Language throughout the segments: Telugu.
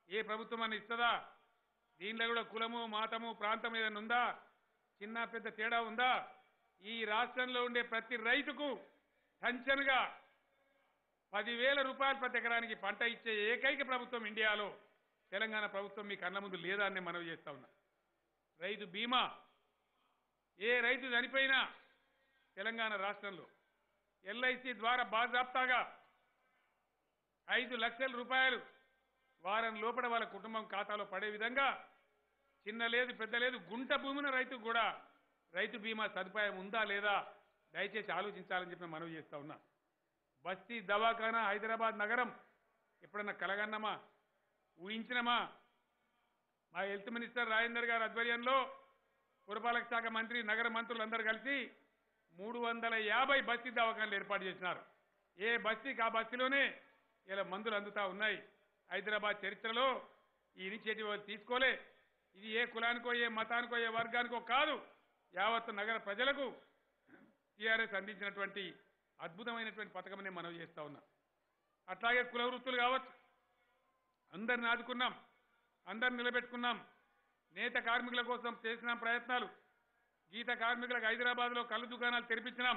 ఏ ప్రభుత్వం అని ఇస్తుందా దీనిలో కూడా కులము మాతము ప్రాంతం ఏదైనా ఉందా చిన్న పెద్ద తేడా ఉందా ఈ రాష్ట్రంలో ఉండే ప్రతి రైతుకు టెన్షన్గా పదివేల రూపాయలు ప్రతి ఎకరానికి పంట ఇచ్చే ఏకైక ప్రభుత్వం ఇండియాలో తెలంగాణ ప్రభుత్వం మీ కళ్ళ ముందు లేదా అని మనవి చేస్తా ఉన్నా రైతు బీమా ఏ రైతు చనిపోయినా తెలంగాణ రాష్ట్రంలో ఎల్ఐసి ద్వారా బాజాప్తాగా ఐదు లక్షల రూపాయలు వారం లోపల వాళ్ళ కుటుంబం ఖాతాలో పడే విధంగా చిన్న లేదు పెద్ద లేదు గుంట భూమిన రైతుకు కూడా రైతు బీమా సదుపాయం ఉందా లేదా దయచేసి ఆలోచించాలని చెప్పి మనవి చేస్తా ఉన్నా బస్తీ దవాఖానా హైదరాబాద్ నగరం ఎప్పుడన్నా కలగన్నమా ఊహించినమా మా హెల్త్ మినిస్టర్ రాజేందర్ గారి ఆధ్వర్యంలో పురపాలక శాఖ మంత్రి నగర మంత్రులందరూ కలిసి మూడు వందల యాభై బస్తీ దవాఖానలు ఏర్పాటు చేసినారు ఏ బస్తీకి ఆ బస్తీలోనే ఇలా మందులు అందుతా ఉన్నాయి హైదరాబాద్ చరిత్రలో ఈ ఇనిషియేటివ్ వాళ్ళు తీసుకోలే ఇది ఏ కులానికో ఏ మతానికో ఏ వర్గానికో కాదు యావత్ నగర ప్రజలకు టీఆర్ఎస్ అందించినటువంటి అద్భుతమైనటువంటి పథకమని మనం చేస్తా ఉన్నాం అట్లాగే కుల వృత్తులు కావచ్చు అందరిని ఆదుకున్నాం అందరిని నిలబెట్టుకున్నాం నేత కార్మికుల కోసం చేసిన ప్రయత్నాలు గీత కార్మికులకు హైదరాబాద్లో కళ్ళు దుకాణాలు తెరిపించినాం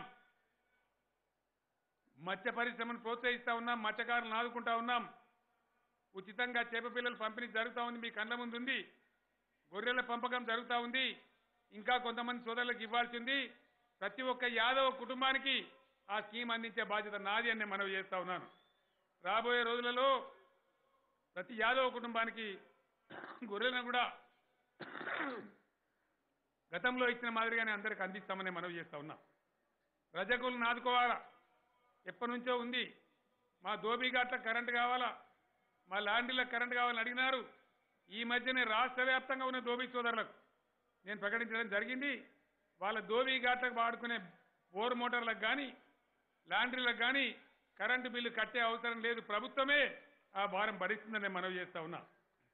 మత్స్య పరిశ్రమను ప్రోత్సహిస్తా ఉన్నాం మత్స్యకారులను ఆదుకుంటా ఉన్నాం ఉచితంగా చేప పిల్లలు పంపిణీ జరుగుతూ ఉంది మీ కళ్ళ ముందు ఉంది గొర్రెల పెంపకం జరుగుతూ ఉంది ఇంకా కొంతమంది సోదరులకు ఇవ్వాల్సింది ప్రతి ఒక్క యాదవ కుటుంబానికి ఆ స్కీమ్ అందించే బాధ్యత నాది అని నేను మనవి చేస్తా ఉన్నాను రాబోయే రోజులలో ప్రతి యాదవ కుటుంబానికి గొర్రెలను కూడా గతంలో ఇచ్చిన మాదిరిగానే అందరికి అందిస్తామని మనవి చేస్తా ఉన్నాం రజకులను ఆదుకోవాలా ఎప్పటి నుంచో ఉంది మా ధోబీఘాట్ల కరెంట్ కావాలా మా లాండ్రీలకు కరెంట్ కావాలని అడిగినారు ఈ మధ్యనే రాష్ట్ర వ్యాప్తంగా ఉన్న ధోబీ సోదరులకు నేను ప్రకటించడం జరిగింది వాళ్ళ ధోబీ ఘాట్లకు వాడుకునే బోర్ మోటార్లకు కానీ లాండ్రీలకు కానీ కరెంటు బిల్లు కట్టే అవసరం లేదు ప్రభుత్వమే ఆ భారం భరిస్తుందని నేను మనవి చేస్తా ఉన్నా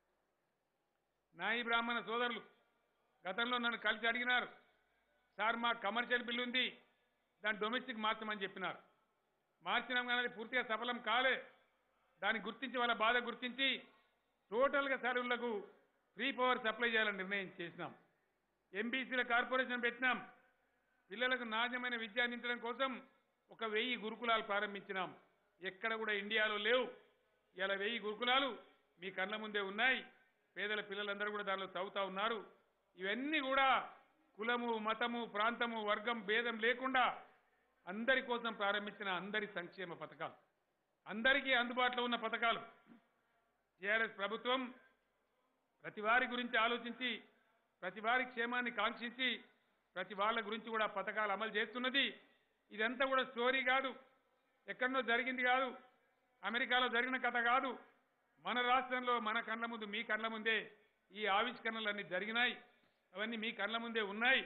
నాయి బ్రాహ్మణ సోదరులు గతంలో నన్ను కలిసి అడిగినారు సార్ మా కమర్షియల్ బిల్లు ఉంది దాన్ని డొమెస్టిక్ మార్చమని చెప్పినారు మార్చినాం కానీ అది పూర్తిగా సఫలం కాలే దాన్ని గుర్తించి వాళ్ళ బాధ గుర్తించి టోటల్గా సరువులకు ఫ్రీ పవర్ సప్లై చేయాలని నిర్ణయం చేసినాం ఎంబీసీల కార్పొరేషన్ పెట్టినాం పిల్లలకు నాణ్యమైన విద్య అందించడం కోసం ఒక వెయ్యి గురుకులాలు ప్రారంభించినాం ఎక్కడ కూడా ఇండియాలో లేవు ఇలా వెయ్యి గురుకులాలు మీ కళ్ళ ముందే ఉన్నాయి పేదల పిల్లలందరూ కూడా దానిలో చదువుతా ఉన్నారు ఇవన్నీ కూడా కులము మతము ప్రాంతము వర్గం భేదం లేకుండా అందరి కోసం ప్రారంభించిన అందరి సంక్షేమ పథకాలు అందరికీ అందుబాటులో ఉన్న పథకాలు టీఆర్ఎస్ ప్రభుత్వం ప్రతి వారి గురించి ఆలోచించి ప్రతి వారి క్షేమాన్ని కాంక్షించి ప్రతి వాళ్ళ గురించి కూడా పథకాలు అమలు చేస్తున్నది ఇదంతా కూడా స్టోరీ కాదు ఎక్కడనో జరిగింది కాదు అమెరికాలో జరిగిన కథ కాదు మన రాష్ట్రంలో మన కళ్ళ ముందు మీ కళ్ళ ముందే ఈ ఆవిష్కరణలు అన్ని జరిగినాయి అవన్నీ మీ కళ్ళ ముందే ఉన్నాయి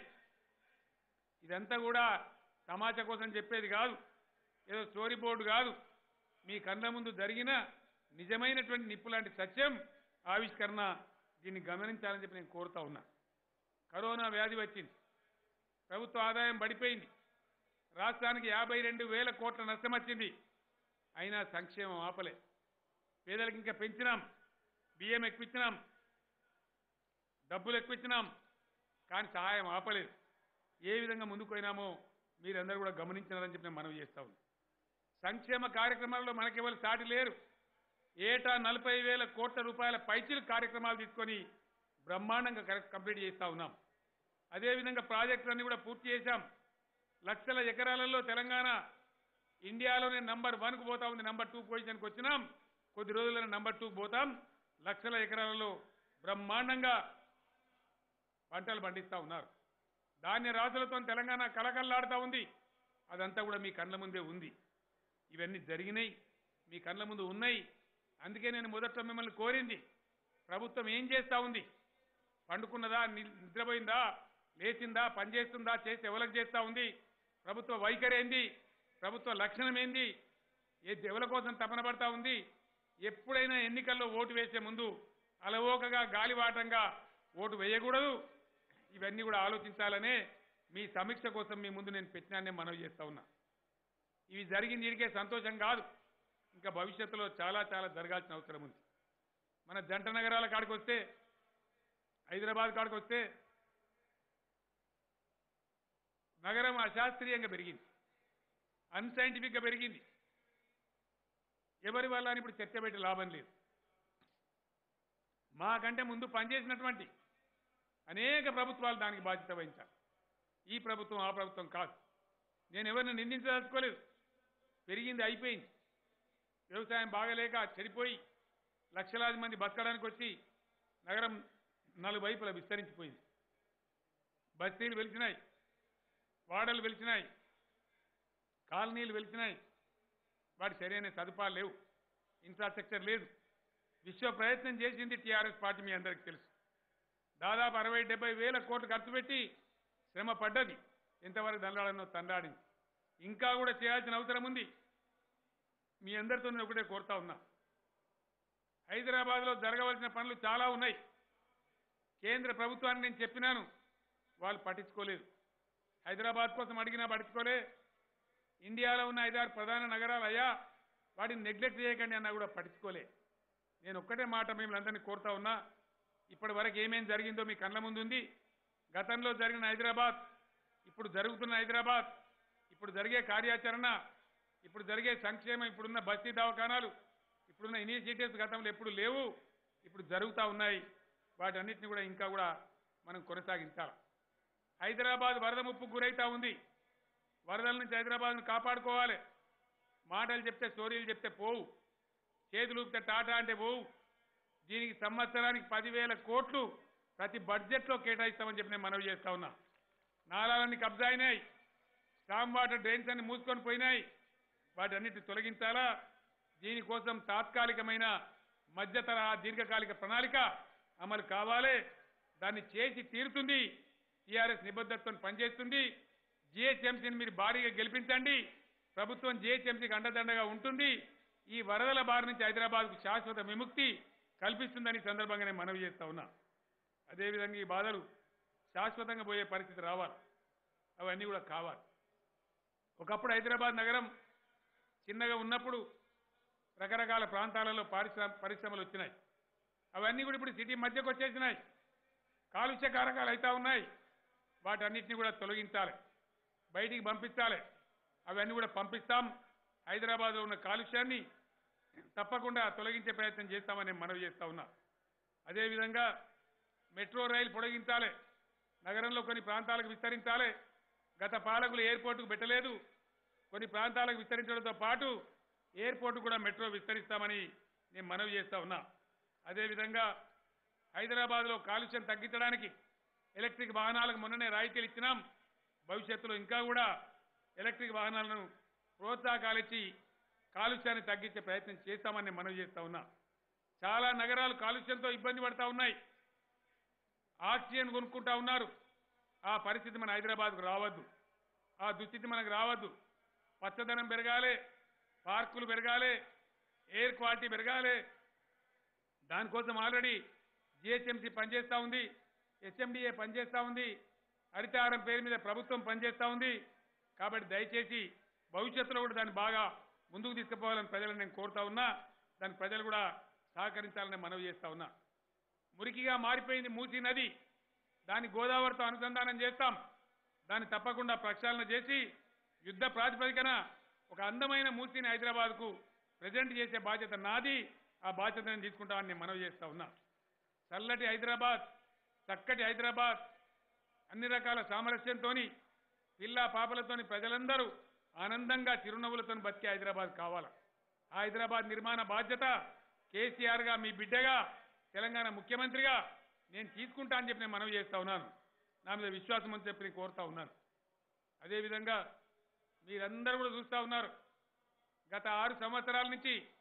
ఇదంతా కూడా తమాషా కోసం చెప్పేది కాదు ఏదో స్టోరీ బోర్డు కాదు మీ కళ్ళ ముందు జరిగిన నిజమైనటువంటి నిప్పు లాంటి సత్యం ఆవిష్కరణ దీన్ని గమనించాలని చెప్పి నేను కోరుతా ఉన్నా కరోనా వ్యాధి వచ్చింది ప్రభుత్వ ఆదాయం పడిపోయింది రాష్ట్రానికి యాభై రెండు వేల కోట్ల నష్టం వచ్చింది అయినా సంక్షేమం ఆపలే పేదలకు ఇంకా పెంచినాం బియ్యం ఎక్కువిచ్చినాం డబ్బులు ఎక్కువిచ్చినాం కానీ సహాయం ఆపలేదు ఏ విధంగా ముందుకు పోయినామో మీరందరూ కూడా గమనించినారని చెప్పి నేను మనవి చేస్తా ఉన్నాను సంక్షేమ కార్యక్రమాల్లో మనకెవరు సాటి లేరు ఏటా నలభై వేల కోట్ల రూపాయల పైచిలు కార్యక్రమాలు తీసుకొని బ్రహ్మాండంగా కరెక్ట్ కంప్లీట్ చేస్తా ఉన్నాం అదేవిధంగా ప్రాజెక్టులన్నీ కూడా పూర్తి చేశాం లక్షల ఎకరాలలో తెలంగాణ ఇండియాలోనే నంబర్ వన్కు పోతా ఉంది నంబర్ టూ పొజిషన్కి వచ్చినాం కొద్ది రోజుల్లో నంబర్ టూ పోతాం లక్షల ఎకరాలలో బ్రహ్మాండంగా పంటలు పండిస్తా ఉన్నారు ధాన్య రాసులతో తెలంగాణ కలకల్లాడుతూ ఉంది అదంతా కూడా మీ కళ్ళ ముందే ఉంది ఇవన్నీ జరిగినాయి మీ కళ్ళ ముందు ఉన్నాయి అందుకే నేను మొదట్లో మిమ్మల్ని కోరింది ప్రభుత్వం ఏం చేస్తా ఉంది పండుకున్నదా ని- నిద్రపోయిందా లేచిందా పనిచేస్తుందా చేసి ఎవరికి చేస్తా ఉంది ప్రభుత్వ వైఖరి ఏంది ప్రభుత్వ లక్షణం ఏంది ఏ ఎవరి కోసం తపన పడతా ఉంది ఎప్పుడైనా ఎన్నికల్లో ఓటు వేసే ముందు అలవోకగా గాలివాటంగా ఓటు వేయకూడదు ఇవన్నీ కూడా ఆలోచించాలనే మీ సమీక్ష కోసం మీ ముందు నేను పెట్టినానే మనవి చేస్తా ఉన్నా ఇవి జరిగింది దీనికే సంతోషం కాదు ఇంకా భవిష్యత్తులో చాలా చాలా జరగాల్సిన అవసరం ఉంది మన జంట నగరాల కాడికి వస్తే హైదరాబాద్ కాడికి వస్తే నగరం అశాస్త్రీయంగా పెరిగింది అన్సైంటిఫిక్గా పెరిగింది ఎవరి వల్ల అని ఇప్పుడు చర్చ పెట్టి లాభం లేదు మాకంటే ముందు పనిచేసినటువంటి అనేక ప్రభుత్వాలు దానికి బాధ్యత వహించాలి ఈ ప్రభుత్వం ఆ ప్రభుత్వం కాదు నేను ఎవరిని నిందించదలుచుకోలేదు పెరిగింది అయిపోయింది వ్యవసాయం బాగలేక చెడిపోయి లక్షలాది మంది బతకడానికి వచ్చి నగరం నలువైపుల విస్తరించిపోయింది బస్తీలు వెలిచినాయి వాడలు వెలిచినాయి కాలనీలు వెలిచినాయి వాటి సరైన సదుపాయాలు లేవు ఇన్ఫ్రాస్ట్రక్చర్ లేదు విశ్వ ప్రయత్నం చేసింది టీఆర్ఎస్ పార్టీ మీ అందరికీ తెలుసు దాదాపు అరవై డెబ్బై వేల కోట్లు ఖర్చు పెట్టి శ్రమ పడ్డది ఎంతవరకు దండాలన్నో తండాడింది ఇంకా కూడా చేయాల్సిన అవసరం ఉంది మీ అందరితో నేను ఒకటే కోరుతా ఉన్నా హైదరాబాద్లో జరగవలసిన పనులు చాలా ఉన్నాయి కేంద్ర ప్రభుత్వాన్ని నేను చెప్పినాను వాళ్ళు పట్టించుకోలేదు హైదరాబాద్ కోసం అడిగినా పట్టించుకోలే ఇండియాలో ఉన్న ఐదారు ప్రధాన నగరాలు అయ్యా వాటిని నెగ్లెక్ట్ చేయకండి అన్నా కూడా పట్టించుకోలే నేను ఒక్కటే మాట మిమ్మల్ని అందరినీ కోరుతా ఉన్నా ఇప్పటి వరకు ఏమేం జరిగిందో మీ కళ్ళ ముందు ఉంది గతంలో జరిగిన హైదరాబాద్ ఇప్పుడు జరుగుతున్న హైదరాబాద్ ఇప్పుడు జరిగే కార్యాచరణ ఇప్పుడు జరిగే సంక్షేమం ఇప్పుడున్న బస్తీ దవాఖానాలు ఇప్పుడున్న ఇనిషియేటివ్స్ గతంలో ఎప్పుడు లేవు ఇప్పుడు జరుగుతూ ఉన్నాయి వాటన్నిటిని కూడా ఇంకా కూడా మనం కొనసాగించాలి హైదరాబాద్ వరద ముప్పు గురైతా ఉంది వరదల నుంచి హైదరాబాద్ను కాపాడుకోవాలి మాటలు చెప్తే స్టోరీలు చెప్తే పోవు చేతులు ఊపితే టాటా అంటే పోవు దీనికి సంవత్సరానికి పదివేల కోట్లు ప్రతి బడ్జెట్లో కేటాయిస్తామని చెప్పి నేను మనవి చేస్తా ఉన్నా నాలాలన్నీ కబ్జా అయినాయి స్టామ్ వాటర్ డ్రైన్స్ అన్ని మూసుకొని పోయినాయి వాటన్నిటిని తొలగించాలా దీనికోసం తాత్కాలికమైన మధ్య తరహా దీర్ఘకాలిక ప్రణాళిక అమలు కావాలి దాన్ని చేసి తీరుతుంది టీఆర్ఎస్ నిబద్ధతతో పనిచేస్తుంది జిహెచ్ఎంసీని మీరు భారీగా గెలిపించండి ప్రభుత్వం జిహెచ్ఎంసీకి అండదండగా ఉంటుంది ఈ వరదల బారి నుంచి హైదరాబాద్కు శాశ్వత విముక్తి కల్పిస్తుందని ఈ సందర్భంగా నేను మనవి చేస్తా ఉన్నా అదేవిధంగా ఈ బాధలు శాశ్వతంగా పోయే పరిస్థితి రావాలి అవన్నీ కూడా కావాలి ఒకప్పుడు హైదరాబాద్ నగరం చిన్నగా ఉన్నప్పుడు రకరకాల ప్రాంతాలలో పారిశ్రమ పరిశ్రమలు వచ్చినాయి అవన్నీ కూడా ఇప్పుడు సిటీ మధ్యకు వచ్చేసినాయి కాలుష్య కారకాలు అవుతా ఉన్నాయి వాటన్నిటిని కూడా తొలగించాలి బయటికి పంపించాలి అవన్నీ కూడా పంపిస్తాం హైదరాబాద్లో ఉన్న కాలుష్యాన్ని తప్పకుండా తొలగించే ప్రయత్నం చేస్తామని నేను మనవి చేస్తా ఉన్నా అదేవిధంగా మెట్రో రైలు పొడిగించాలి నగరంలో కొన్ని ప్రాంతాలకు విస్తరించాలి గత పాలకులు ఎయిర్పోర్టుకు పెట్టలేదు కొన్ని ప్రాంతాలకు విస్తరించడంతో పాటు ఎయిర్పోర్టు కూడా మెట్రో విస్తరిస్తామని నేను మనవి చేస్తా ఉన్నా అదేవిధంగా హైదరాబాద్లో కాలుష్యం తగ్గించడానికి ఎలక్ట్రిక్ వాహనాలకు మొన్ననే రాయితీలు ఇచ్చినాం భవిష్యత్తులో ఇంకా కూడా ఎలక్ట్రిక్ వాహనాలను ప్రోత్సాహకాలిచ్చి కాలుష్యాన్ని తగ్గించే ప్రయత్నం చేస్తామని నేను మనవి చేస్తా ఉన్నా చాలా నగరాలు కాలుష్యంతో ఇబ్బంది పడతా ఉన్నాయి ఆక్సిజన్ కొనుక్కుంటా ఉన్నారు ఆ పరిస్థితి మన హైదరాబాద్కు రావద్దు ఆ దుస్థితి మనకు రావద్దు పచ్చదనం పెరగాలి పార్కులు పెరగాలి ఎయిర్ క్వాలిటీ పెరగాలి దానికోసం ఆల్రెడీ జిహెచ్ఎంసీ పనిచేస్తూ ఉంది హెచ్ఎండిఏ పనిచేస్తూ ఉంది హరితహారం పేరు మీద ప్రభుత్వం పనిచేస్తూ ఉంది కాబట్టి దయచేసి భవిష్యత్తులో కూడా దాన్ని బాగా ముందుకు తీసుకుపోవాలని ప్రజలను నేను కోరుతా ఉన్నా దాని ప్రజలు కూడా సహకరించాలని మనవి చేస్తా ఉన్నా మురికిగా మారిపోయింది మూసీ నది దాన్ని గోదావరితో అనుసంధానం చేస్తాం దాన్ని తప్పకుండా ప్రక్షాళన చేసి యుద్ధ ప్రాతిపదికన ఒక అందమైన మూసీని హైదరాబాద్కు ప్రజెంట్ చేసే బాధ్యత నాది ఆ బాధ్యత నేను తీసుకుంటామని నేను మనవి చేస్తా ఉన్నా చల్లటి హైదరాబాద్ చక్కటి హైదరాబాద్ అన్ని రకాల సామరస్యంతోని పిల్ల పాపలతోని ప్రజలందరూ ఆనందంగా చిరునవ్వులతో బతికే హైదరాబాద్ కావాలా ఆ హైదరాబాద్ నిర్మాణ బాధ్యత కేసీఆర్గా మీ బిడ్డగా తెలంగాణ ముఖ్యమంత్రిగా నేను తీసుకుంటా అని చెప్పి నేను మనవి చేస్తా ఉన్నాను నా మీద విశ్వాసం అని చెప్పి నేను కోరుతా ఉన్నాను అదేవిధంగా మీరందరూ కూడా చూస్తూ ఉన్నారు గత ఆరు సంవత్సరాల నుంచి